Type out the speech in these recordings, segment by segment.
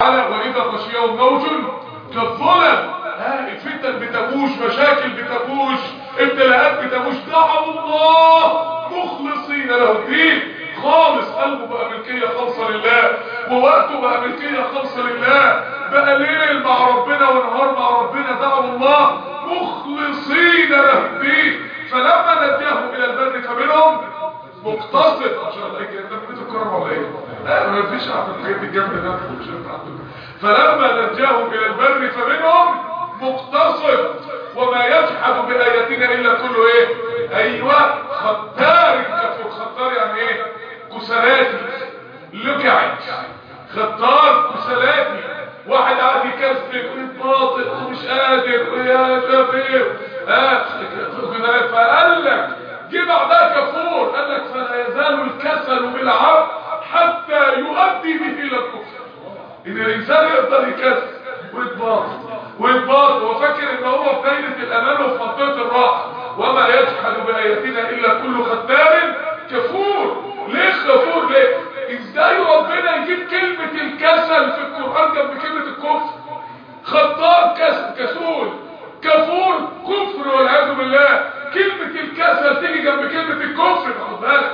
واذا غشيهم موج كالظلم ها الفتن بتبوش مشاكل بتبوش ابتلاءات بتبوش دعوا الله مخلصين له الدين خالص قلبه بقى ملكية خالصة لله ووقته بقى ملكية خالصة لله بقى ليل مع ربنا ونهار مع ربنا دعوا الله مخلصين له الدين فلما نجاهم الى البر فمنهم مقتصد عشان الله يجي انت بتتكرر ولا ايه؟ لا ما فيش عبد الحاجات الجامده ده مش فلما نجاهم الى البر فمنهم مقتصد وما يجحد باياتنا الا كله ايه ايوه ختار كفر ختار يعني ايه كسلاتي لكعت ختار كسلاتي واحد قاعد يكسبك ويتناطق ومش قادر ويا شباب اه فقال لك جه بعدها كفور قال لك فلا يزال الكسل بالعبد حتى يؤدي به الى الكفر ان الانسان يقدر يكسب ويتباطل ويتباطل وفاكر ان هو في دايره الامان وفي منطقه الراحه وما يجحد باياتنا الا كل ختار كفور ليه كفور ليه ازاي ربنا يجيب كلمه الكسل في القران جنب كلمه الكفر خطار كسل كسول كفور كفر والعياذ بالله كلمه الكسل تيجي جنب كلمه الكفر خد بالك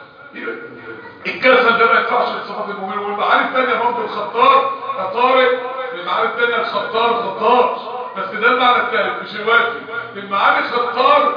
الكسل ده ما ينفعش لصفات المؤمنين والمعاني الثانيه برضه الخطار طارق المعاني الثانيه الخطار خطار بس ده المعنى الثالث مش الوافي المعاني الخطار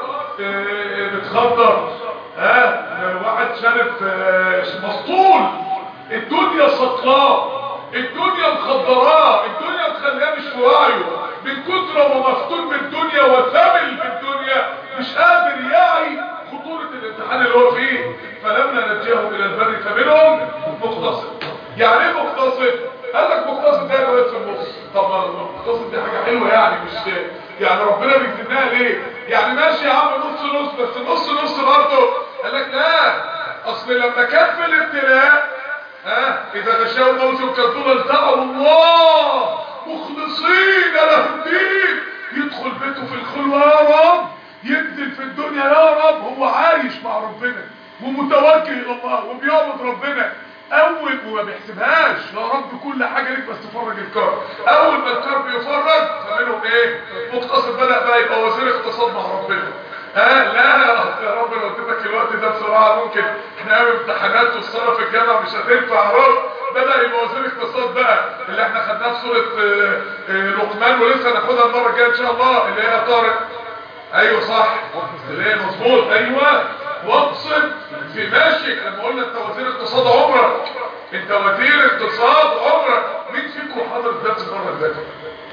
بتخطر ها واحد شارب مسطول الدنيا سطلاه الدنيا مخدراه الدنيا مخلياه مش في وعيه من كتر ما مفتون بالدنيا وثمل بالدنيا مش قادر يعي خطورة الامتحان اللي هو فيه فلما نجيهم الى البر فمنهم مقتصد يعني ايه مقتصد قال لك مقتصد ده واقف في النص طب مقتصد دي حاجه حلوه يعني مش يعني ربنا بيكتبناها ليه يعني ماشي يا عم نص نص بس نص نص برضه قال لك لا اصل لما كان في الابتلاء ها اذا غشاوا الموت كالطول التقوا الله مخلصين له الدين يدخل بيته في الخلوه يا رب ينزل في الدنيا يا رب هو عايش مع ربنا ومتوكل الى الله وبيعبد ربنا اول وما بيحسبهاش يا رب كل حاجه ليك بس تفرج الكرب اول ما الكرب يفرج فمنهم ايه مقتصد بدا بقى يبقى وزير اقتصاد مع ربنا ها لا يا رب لو اديتك الوقت ده بسرعه ممكن احنا قوي امتحانات والصلاه في الجامعه مش هتنفع رب بدا يبقى وزير اقتصاد بقى اللي احنا خدناه في سوره لقمان ولسه هناخدها المره الجايه ان شاء الله اللي هي طارق ايوه صح اللي هي مظبوط ايوه واقصد في ماشيك لما قلنا انت وزير اقتصاد عمرك انت وزير اقتصاد عمرك مين فيكم حضر الدرس المره اللي فاتت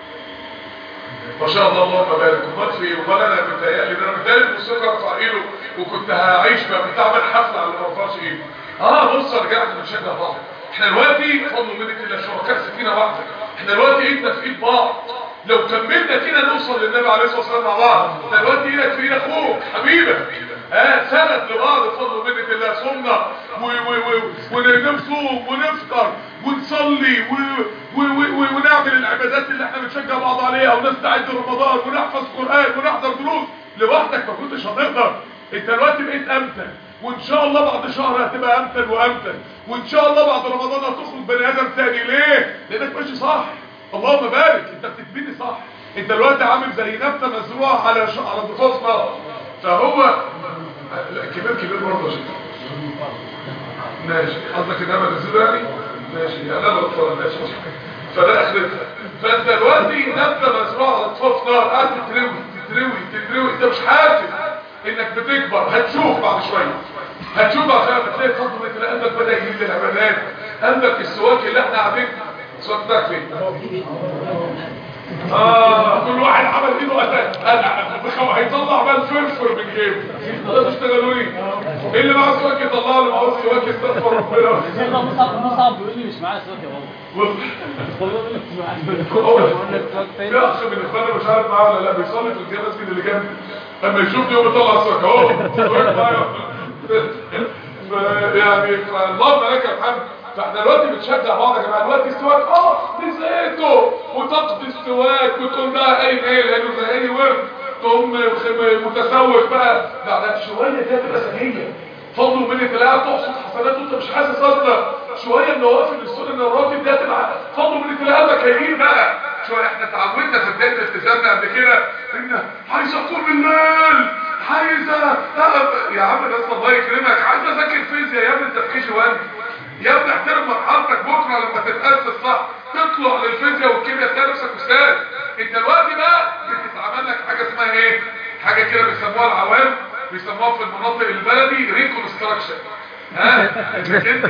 ما شاء الله اللهم بارك امال في امال انا متهيألي ده انا متهيألي الموسيقى رفع ايده وكنت هعيش بقى كنت هعمل حفله على ما رفعش ايده اه بص يا رجاله احنا بنشجع بعض احنا دلوقتي فضل منك الا شركاء سكينه واحده احنا دلوقتي ايدنا في ايد بعض لو كملنا كده نوصل للنبي عليه الصلاه والسلام مع بعض دلوقتي ايدك في ايد اخوك حبيبك ها سند لبعض بفضل منك الله صمنا ونصوم ونفطر ونصلي ونعمل العبادات اللي احنا بنشجع بعض عليها ونستعد رمضان ونحفظ قران ونحضر دروس لوحدك ما كنتش هتقدر انت دلوقتي بقيت امتن وان شاء الله بعد شهر هتبقى امتن وامتن وان شاء الله بعد رمضان هتخرج بني ادم تاني ليه لانك ماشي صح اللهم بارك انت بتتبني صح انت دلوقتي عامل زي نبته مزروعه على ش... على ضفاف نار فهو لا كبير كبير برضه يا شيخ ماشي قصدك ان انا بنزله يعني ماشي انا بطفل ماشي فده اخرتها فانت دلوقتي نبته مزروعه على ضفاف نار قاعد تتروي تتروي تتروي انت مش حاسس انك بتكبر هتشوف بعد شويه هتشوف بعد شويه بتلاقي فضل مثل قلبك بدا يجيب العبادات قلبك السواك اللي احنا قاعدين السواك ده فين اه كل واحد عمل ايده قتل هيطلع بقى الفرفر من جيبه ده تشتغلوا ايه ايه اللي معاه سواك يطلع له معاه سواك يستغفر ربنا مصعب مصعب بيقول لي مش معايا سواك يا بابا في اخ من اخواننا مش عارف معاه ولا لا بيصلي في الجامع المسجد اللي جنبي لما يشوفني يقوم يطلع سواك اهو سواك معايا يعني اللهم لك الحمد فاحنا دلوقتي بنشجع بعض يا جماعه دلوقتي السواك اه نسيته وتقضي السواك وتقول لها اي ايه لانه زهقني ورد تقوم متسوق بقى بعد شويه دي هتبقى سجيه فضل من تلاقيها تحصد حسنات وانت مش حاسس اصلا شويه النوافل السنن الرواتب دي هتبقى فضل من تلاقيها شايلين بقى شويه احنا اتعودنا في بدايه التزامنا قبل كده ان عايز اقوم بالليل عايزه يا عم الناس الله يكرمك عايز اذاكر فيزياء يا ابني انت في كي جي 1 يا ابني احترم مرحلتك بكره لما تتاسس صح تطلع للفيزياء والكيمياء تلاقي نفسك استاذ انت دلوقتي بقى بتتعمل لك حاجه اسمها ايه حاجه كده بيسموها العوام بيسموها في المناطق البلدي ريكونستراكشن ها انك انت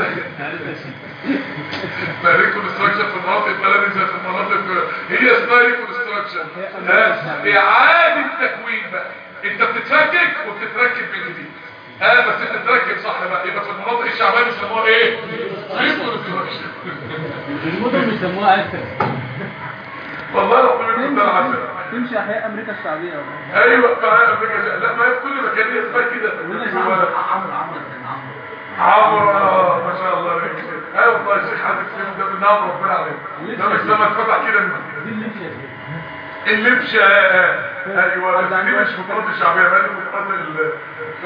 ما ريكونستراكشن في المناطق البلدي زي في المناطق هي اسمها ريكونستراكشن اعاده تكوين بقى انت بتتفكك وبتتركب من جديد ها بس انت تركب صح بقى يبقى في المناطق الشعبيه بيسموها ايه ريكونستراكشن المدن بيسموها اسر والله ربنا يكون ده العسل تمشي احياء امريكا الشعبيه ايوه ما امريكا لا ما هي في كل مكان هي اسمها كده عمرو ما شاء الله عليك ايوه والله الشيخ حازم سليم ده من نعم ربنا عليه ده مش لما اتفتح كده دي اللبشه اللبشه ايوه بس دي مش مفرط الشعبيه بقى دي مفرط ال ف...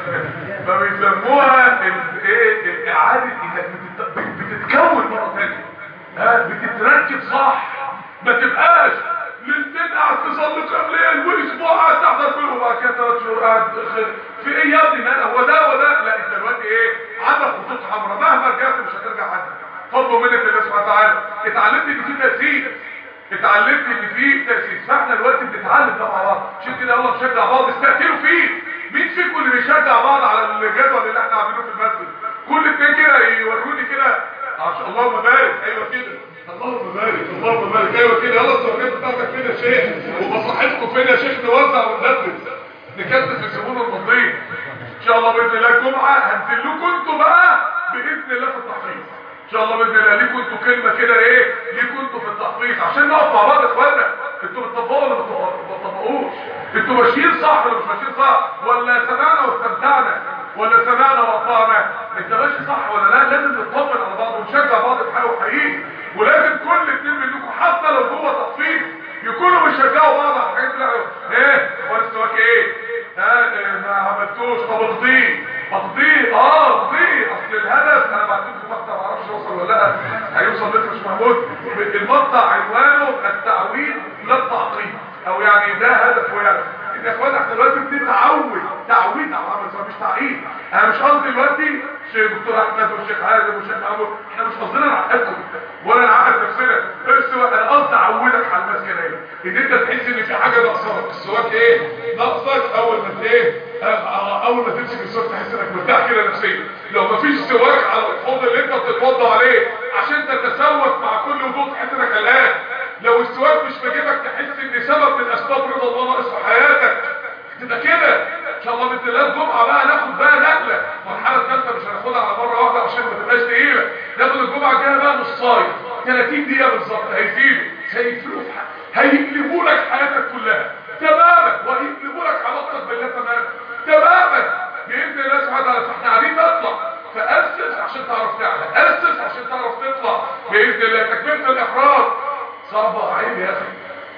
فبيسموها ال- ايه اعاده انك بتت- بتتكون مره ثانيه ها بتتركب صح ما تبقاش ليلتين قاعد تصلي قبل ليل واسبوع قاعد تحضر فيلم وبعد كده ثلاث شهور قاعد خ- في ايه يا ابني مال هو ده وده لا انت دلوقتي ايه عندك خطوط حمراء مهما رجعت مش هترجع عنها فضل منك الله سبحانه وتعالى اتعلمت ان في تاثير اتعلمت ان في تاثير فاحنا دلوقتي بنتعلم ده مع بعض عشان كده يلا نشجع بعض استقتلوا فيه مين فيكم اللي بيشجع بعض على الجدول اللي احنا عاملينه في المسجد كل اتنين كده يوروني كده عشان اللهم بارك ايوه كده اللهم بارك اللهم بارك ايوه كده يلا الصورات بتاعتك كده يا شيخ ومصلحتكم فين يا شيخ نوزع وننفذ نكتب في الزبون الماضيين ان شاء الله باذن الله الجمعه هنزل لكم انتوا بقى باذن الله في التحفيظ ان شاء الله باذن الله ليكم انتوا كلمه كده ايه ليكم انتوا في التحفيظ عشان نقف مع بعض يا اخوانا انتوا بتطبقوا ولا ما بتطبقوش انتوا ماشيين صح ولا مش ماشيين صح ولا سمعنا واستمتعنا ولا سمعنا واطعنا انت ماشي صح ولا لا لازم نطمن على بعض ونشجع بعض في حاجه وحقيقي ولازم كل اتنين منكم حتى لو جوه تخفيض يكونوا بيشجعوا بعض على الحاجات اللي ايه هو استواك ايه ها اه ما عملتوش طب اقضيه اقضيه اه اقضيه اصل الهدف انا بعت لكم مقطع ما اعرفش اوصل ولا لا هيوصل لسه مش محمود المقطع عنوانه التعويض لا التعقيد او يعني ده هدفه يعني ان يا اخوانا احنا دلوقتي بنتعود تعويض على العمل سواء مش تعقيد انا مش قصدي دلوقتي الشيخ دكتور احمد والشيخ حازم والشيخ محمود احنا مش قصدنا نعقدكم ولا نعقد نفسنا بس انا قصدي اعودك على المسكنيه ان انت تحس ان في حاجه ناقصاك السواك ايه ناقصك اول ما ت- ايه آه، اول ما تمسك السواك تحس انك مرتاح كده نفسيا لو مفيش سواك على الحوض اللي انت بتتوضى عليه عشان تتسوق مع كل وضوء تحس انك قلقان لو السواك مش بجيبك تحس ان سبب من اسباب رضا الله ناقص في حياتك تبقى كده ان شاء الله باذن الله الجمعه بقى ناخد بقى نقله المرحله الثالثه مش هناخدها على مره واحده عشان ما تبقاش تقيله ناخد الجمعه الجايه بقى نصايه 30 دقيقه بالظبط هيزيدوا هيفرقوا في ح- هيقلبوا لك حياتك كلها تماما وهيقلبوا لك علاقتك بالله تماما تماما باذن الله سبحانه وتعالى فاحنا قاعدين نطلع فاسس عشان تعرف تعلى اسس عشان تعرف تطلع باذن الله تكبيره الاحرام صعبه عيب يا اخي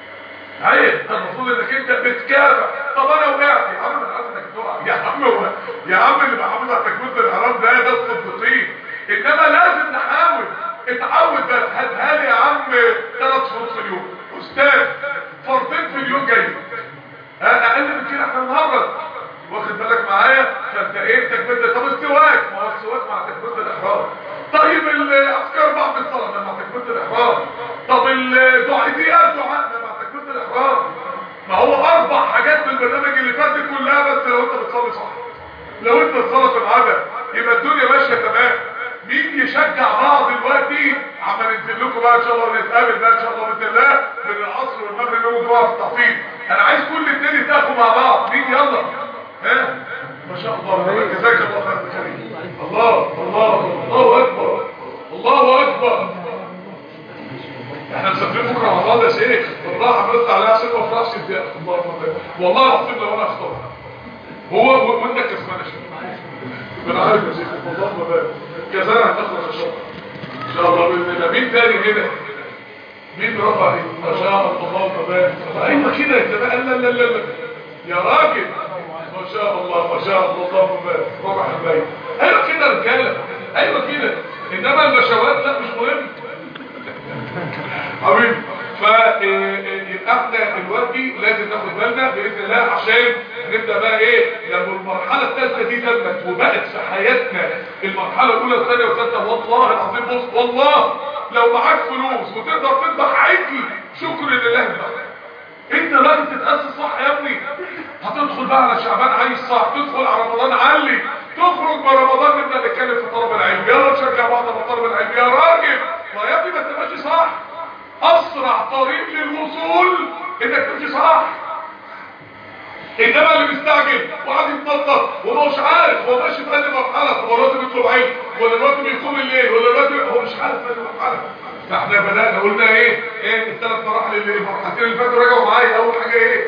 عيب ده المفروض انك انت بتكافح طب انا وقعت يا عم انا عارف انك تقع يا عم هو يا عم اللي بحافظ على تكبيره الاحرام ده ده الصديقين انما لازم نحاول اتعود بس هاتها لي يا عم ثلاث شروط في اليوم استاذ فرضين في اليوم جاي ها، اقل من كده احنا نهرج واخد بالك معايا فانت ايه تكبيره طب السواك ما هو السواك مع تكبيره الاحرام طيب الاذكار بعد الصلاه ده مع تكبيره الاحرام طب الدعاء دعاء ده مع تكبيره الاحرام ما هو اربع حاجات من البرنامج اللي فات دي كلها بس لو انت بتصلي صح لو انت الصلاه في العدد يبقى الدنيا ماشيه تمام مين يشجع بعض دلوقتي عم ننزل لكم بقى ان شاء الله ونتقابل بقى ان شاء الله باذن الله من العصر والمغرب نقعد نقف في التحفيظ انا عايز كل اتنين يتفقوا مع بعض مين يلا ها ما شاء الله جزاك الله خير يا كريم الله الله الله اكبر الله اكبر احنا مسافرين بكره مع بعض يا شيخ والله عملت عليها عشان ما افرحش ازاي الله أكبر. والله العظيم لو انا اختار هو و- وانت كسبان يا شيخ انا عارف يا شيخ والله ما بالك كذا هتخرج ان شاء الله ان شاء الله باذن الله مين تاني هنا مين رفع ايده؟ ما شاء الله اللهم بارك ايوه كده انت بقى لا لا لا لا يا راجل ما شاء الله ما شاء الله اللهم بارك ربع البيت ايوه كده رجاله ايوه كده انما المشاوات لا مش مهم حبيبي فيبقى احنا دلوقتي لازم ناخد بالنا باذن الله عشان نبدا بقى ايه لما المرحله الثالثه دي تمت وبقت في حياتنا المرحله الاولى الثانيه والثالثه والله العظيم بص والله لو معاك فلوس وتقدر تذبح عجل شكر لله بقى انت لازم تتاسس صح يا ابني هتدخل بقى على شعبان عايز صح تدخل على رمضان علي تخرج من رمضان نبدا نتكلم في طلب العلم يلا نشجع بعض على طلب العلم يا راجل ما يا ابني ما تبقاش صح اسرع طريق للوصول انك تمشي صح انما اللي مستعجل وقاعد يتنطط وهو مش عارف هو ماشي في اي مرحله هو دلوقتي بيطلب علم ولا دلوقتي بيقوم الليل ولا دلوقتي هو مش عارف في اي مرحله فاحنا بدانا قلنا ايه ايه الثلاث مراحل اللي المرحلتين اللي فاتوا رجعوا معايا اول حاجه ايه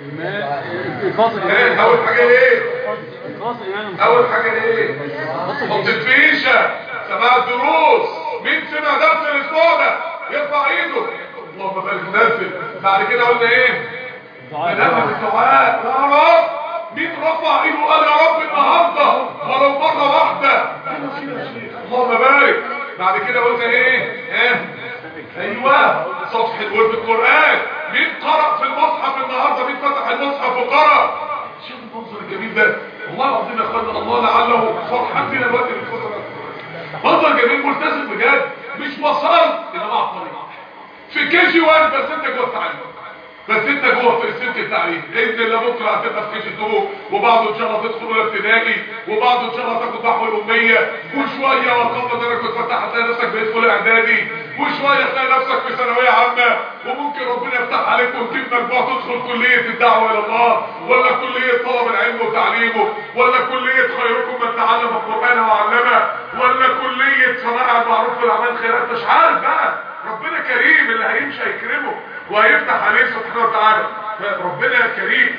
إخلاص ايه الإيمان اول حاجه ايه إخلاص الإيمان اول حاجه ايه حط الفيشه سماع الدروس مين سمع درس الاسبوع ده يرفع ايده اللهم بارك نازل بعد كده قلنا ايه بدأنا بالدعاء يا رب مين رفع ايده قال يا رب النهارده ولو مره واحده اللهم بارك بعد كده قلنا ايه ايه ايوه صفحه ورد القران مين قرأ في المصحف النهارده مين فتح المصحف وقرأ شوف المنظر الجميل ده والله العظيم يا اخوانا الله لعله فرحان فينا الوقت اللي فات منظر جميل ملتزم بجد مش وصلت انما على الطريق في كي جي 1 بس انت جوه التعليم بس انت جوه في سلك التعليم باذن الله بكره هتبقى في كي جي 2 وبعده ان شاء الله تدخل اولى ابتدائي وبعده ان شاء الله تاخد نحو الاميه وشويه وقبل درجه تفتح هتلاقي نفسك بتدخل اعدادي وشويه تلاقي نفسك في ثانويه عامه وممكن ربنا يفتح عليك وتجيب مجموع تدخل كليه الدعوه الى الله ولا كليه طلب العلم وتعليمه ولا كليه خيركم من تعلم القران وعلمه ولا كليه صناعه المعروف والاعمال الخيريه انت مش عارف بقى ربنا كريم اللي هيمشي هيكرمه وهيفتح عليه سبحانه وتعالى ربنا كريم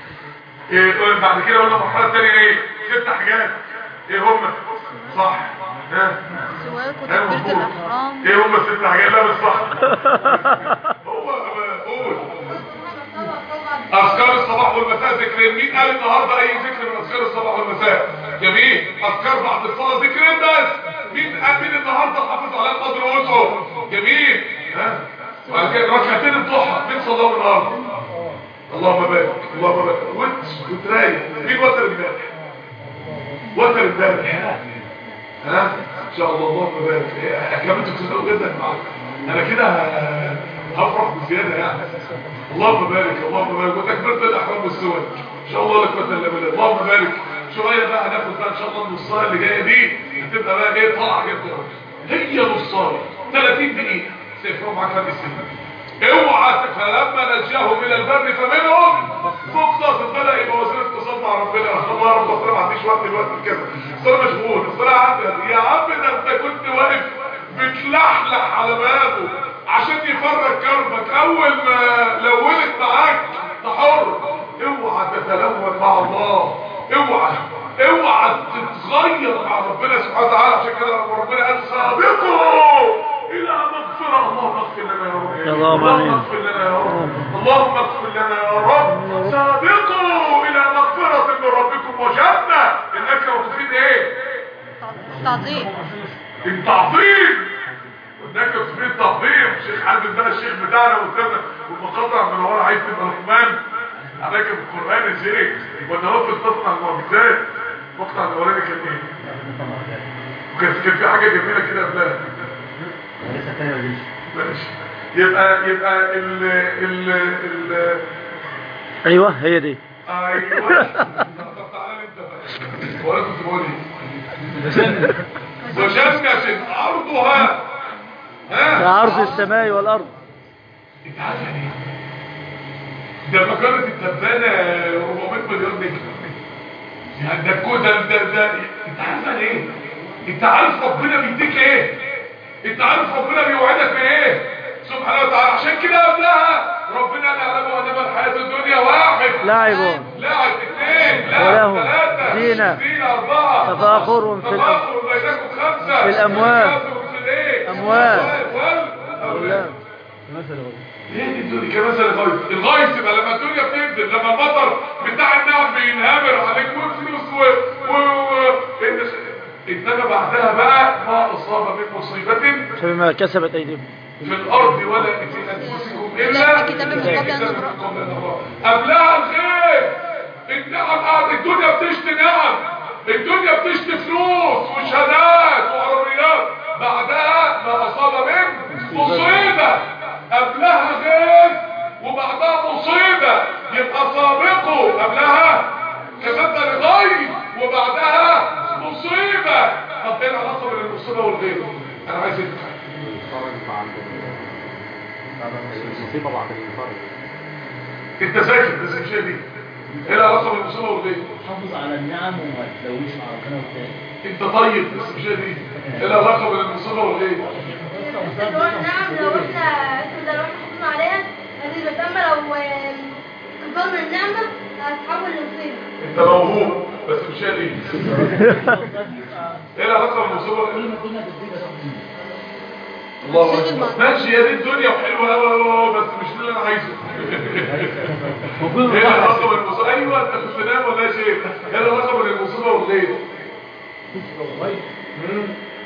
إيه بعد كده قلنا المرحله الثانيه ايه ست حاجات ايه هم صح ها سواك ايه وتكبيرة مظبوط الإحرام ايه هم ست حاجات لا مش صح هو قول اذكار الصباح والمساء ذكرين مين قال النهارده اي ذكر من اذكار الصباح والمساء جميل اذكار بعد الصلاه ذكرين بس مين قال مين النهارده حافظ على القدر وسعه جميل ها وبعد كده ركعتين الضحى مين صلاهم النهارده اللهم بارك اللهم بارك وانت وترايق مين وتر امبارح وتر امبارح ها ان شاء الله اللهم بارك كمان تكتبوا جدا معاك انا كده ه- هفرح بزياده يعني اللهم بارك اللهم بارك وتكبرت الاحرام بالسود ان شاء الله لك مثل بالله اللهم بارك شويه بقى هناخد بقى ان شاء الله النصايه اللي جايه دي هتبقى بقى ايه طالعه جدا هي نصايه 30 دقيقه سيفروا معاك هذه السنه اوعى فلما نجاهم الى البر فمنهم مقتصد بدا يبقى وزير اتصال مع ربنا الله يا رب اصل ما عنديش وقت دلوقتي كده اصل انا مشغول اصل انا عندي يا عم ده انت كنت واقف بتلحلح على بابه عشان يفرج كربك اول ما لونت معاك تحر اوعى تتلون مع الله اوعى اوعى تتغير مع ربنا سبحانه وتعالى عشان كده لما ربنا قال سابقوا الى مغفره اللهم اغفر لنا يا رب اللهم آمين. اغفر لنا يا رب اللهم اغفر لنا يا رب سابقوا الى مغفره من ربكم وجنه النكره تفيد ايه تعظيم التعظيم والنكره تفيد التعظيم شيخ حامد بقى الشيخ بتاعنا واستاذنا والمقاطع من ورا عايز تبقى لقمان عليك بالقران يا شيخ ولا هو في القطع المعجزات المقطع الاولاني كان ايه وكان كان في حاجه جميله كده قبلها لسه تاني ما جيش ماشي يبقى يبقى ال ال ال ايوه هي دي ايوه طب تعالى انت بقى هو انا كنت بقول ايه وجنة عرضها ها كعرض السماء والارض انت عارف يعني ايه؟ ده مجرة التبانة 400 مليون نجم يعني ده كو ده ده ده انت عارف يعني ايه؟ انت عارف ربنا بيديك ايه؟ انت عارف ربنا بيوعدك بايه؟ سبحانه وتعالى عشان كده قبلها ربنا قال اعلموا انما الحياة الدنيا واحد لعب لاعب اثنين لاعب ولهم ثلاثة زينة. زينة أربعة تفاخر في ال- تفاخر بينكم خمسة في الأموال. تكاثر في الإيه؟ أموال. والأولاد. مثل غير ايه دي الدنيا كمثل الغيث الغيث يبقى لما الدنيا بتنزل لما المطر بتاع النعم بينهمر عليك وفلوس و و و إن- انما بعدها بقى ما اصاب من مصيبه فبما كسبت ايديهم في الارض ولا في انفسكم الا إلا في كتاب من قبل أن في كتاب من نبرأ. قبل أن نبرأ. قبلها الخير النعم قاعد الدنيا بتشتي نعم الدنيا بتشتي فلوس وشهادات وعربيات بعدها ما اصاب من مصيبه قبلها غير وبعدها مصيبه يبقى سابقه قبلها كمثل غيب وبعدها مصيبه طب ايه العلاقه بين المصيبه والغيب انا عايز افهم المصيبة بعد الفرق انت ساكت بس مش هي دي ايه العلاقه بين المصيبه والغيب حافظ على النعم وما تلويش مع ربنا والتاني انت طيب بس مش هي دي ايه العلاقه بين المصيبه والغيب بس اللي هو النعم لو احنا احنا لو احنا حافظنا عليها هذه بس اما لو آم، كفرنا النعمة هتتحول لمصيبة انت موهوب بس مش هي دي ايه العلاقه بين المصيبه والغيب الدنيا بتزيد يا رب. الله هتيجي اكبر المعنى. ماشي يا دي الدنيا وحلوه قوي بس مش ده اللي انا عايزه ايه العلاقه بين المصيبه ايوه انت كنت نايم ولا ايه شيء ايه العلاقه بين المصيبه والغيب مم.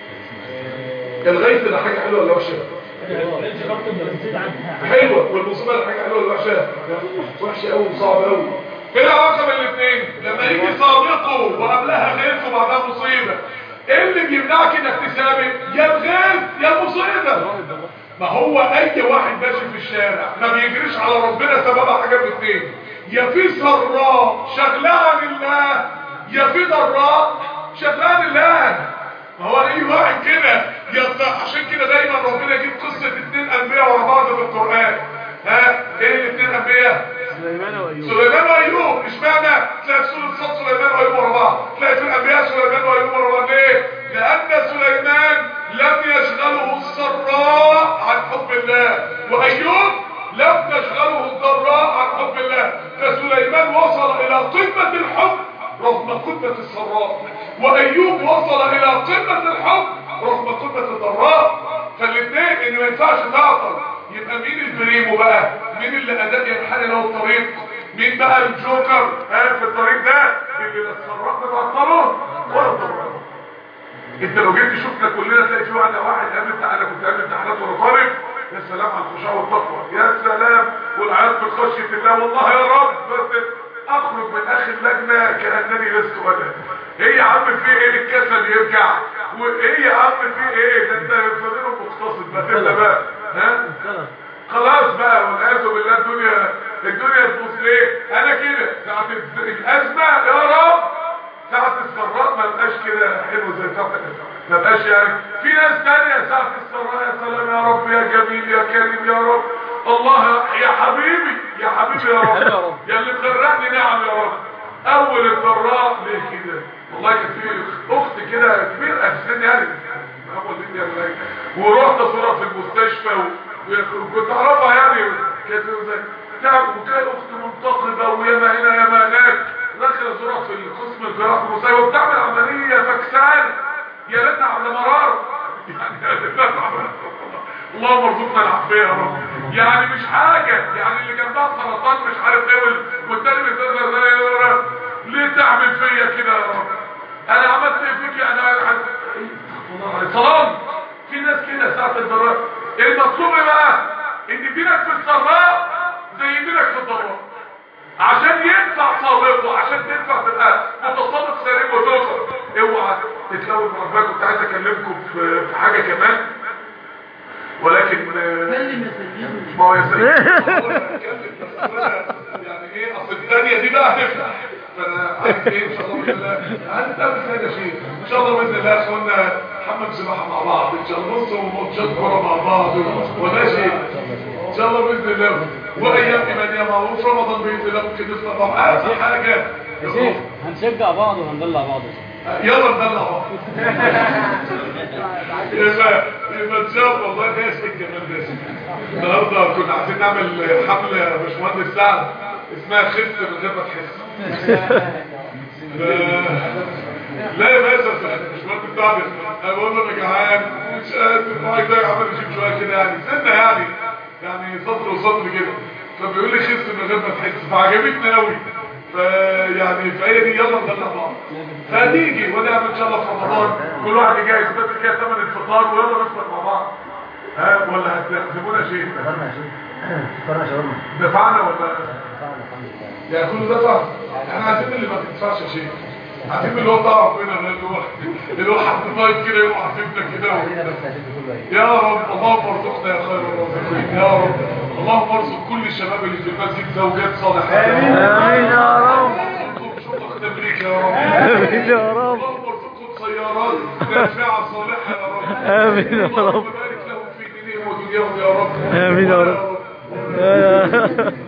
الغيث ده حاجه حلوه ولا وحشه العلم برضه لما بتزيد عنها حلوه والمصيبه ده حاجه حلوه ولا وحشه وحشه قوي وصعبه قوي ايه العلاقه بين الاثنين لما يجي سابقه وقبلها غيث وبعدها مصيبه ايه اللي بيمنعك انك تسابق يا الغيث يا المصيبه ما هو اي واحد ماشي في الشارع ما بيجريش على ربنا سببها حاجه من الاثنين يا في سراء شغلها لله يا في ضراء شغلها لله ما هو اي واحد كده يبقى عشان كده دايما ربنا يجيب قصه اثنين انبياء ورا بعض في القران ها ايه الاثنين انبياء سليمان وأيوب سليمان وايوب اشمعنى تلاقي سوره صوت سليمان وايوب ورا بعض تلاقي في الانبياء سليمان وايوب ورا بعض ليه لان سليمان لم يشغله السراء عن حب الله وايوب لم تشغله الضراء عن حب الله فسليمان وصل الى قمه الحب رغم قمه السراء وايوب وصل الى قمه الحب رغم قمه الضراء فالاثنين ان ما ينفعش تعطل يبقى مين البريمو بقى مين اللي اداء ينحني له الطريق مين بقى الجوكر ها في الطريق ده اللي لا السراء بتعطله ولا الضراء انت لو جيت شفنا كلنا تلاقي في واحد واحد قبل امتحان انا كنت قبل امتحانات وانا طالب يا سلام على الخشوع والتقوى يا سلام والعياط من خشيه الله والله يا رب بس اخرج من اخر لجنه كانني لست انا ايه يا عم في ايه الكسل يرجع وايه يا عم في ايه ده انت فاضله مقتصد بقى تبقى بقى ها خلاص بقى والعياذ بالله الدنيا الدنيا تبوظ ليه انا كده ساعه الازمه يا رب ساعة السراء ما بقاش كده حلو زي ساعة الأسراء ما بقاش يعني في ناس تانية ساعة السراء يا سلام يا رب يا جميل يا كريم يا رب الله يا حبيبي يا حبيبي يا رب يا اللي مغرقني نعم يا رب أول الضراء ليه كده والله كان في أخت كده كبيرة في السن يعني أول دي يا ملاك ورحت أزورها في المستشفى و- وكنت أعرفها يعني كانت زي تعب وكانت أخت منتقبة وياما هنا ياما هناك داخل الزراعة في القسم الجراحة المساوي وبتعمل عملية فكسان يا ريتنا على مرار يعني يا ريتنا على اللهم ارزقنا العافية يا رب يعني مش حاجة يعني اللي جنبها سرطان مش عارف ايه وال- والتاني بيسألها زي يا رب ليه تعمل فيا كده يا رب انا عملت ايه فيك انا عن- صلام في ناس كده ساعة الضراء المطلوب ايه بقى ان دينك في السراء زي دينك في الضراء عشان ينفع سابقه عشان تنفع تبقى متسابق سليم وتوصل اوعى تتلون ربنا كنت عايز اكلمكم في في حاجه كمان ولكن آه، كلم يا سيدي ما هو يا سيدي هو أنا هتكلم بس أنا يعني ايه اصل الثانيه دي بقى هتفتح فانا عايز ايه ان شاء الله باذن الله هنتقابل ثانيه شيء ان شاء الله باذن الله يا اخوانا حمام سباحه مع بعض ان شاء الله نص وماتشات كوره مع بعض وماشي ان شاء الله باذن الله وايام ايمانيه معروف رمضان باذن الله ممكن نفطر مع بعض اهم حاجه يا شيخ هنشجع بعض وهندلع بعض يلا ندلع بعض يبقى يبقى ان شاء الله والله ده شيء جمال ده شيء. النهارده كنا عايزين نعمل حمله يا باشمهندس سعد اسمها خس من غير ما تحس ف- لا يا باشا مش مهندس سعد انا بقول له انا جعان مش قادر عايز اعمل جيم شويه كده يعني سنه يعني يعني سطر وسطر كده فبيقول لي خس من غير ما تحس فعجبتني قوي فيعني فهي دي يلا ندلع بعض فهتيجي ونعمل ان شاء الله في رمضان كل واحد يجهز بس كده ثمن الفطار ويلا نفطر مع بعض ها ولا هتحسبونا شيء فطرنا يا شيخ فطرنا شاورما دفعنا ولا فطرنا الحمد لله يعني كله دفع احنا عايزين اللي ما تدفعش يا شيخ عايزين اللي هو طرف بينا اللي هو اللي هو حد طيب كده يقوم حاسبنا كده خلينا بس يا شيخ كله ايه يا رب اللهم ارزقنا يا خير الرازقين يا رب اللهم ارزق كل الشباب اللي في المسجد زوجات صالحات آمين يا رب ارزقهم شرطة تبريك يا رب آمين يا رب اللهم ارزقهم سيارات نافعة صالحة يا رب آمين يا رب اللهم بارك لهم في دينهم ودنياهم يا رب آمين يا رب. رب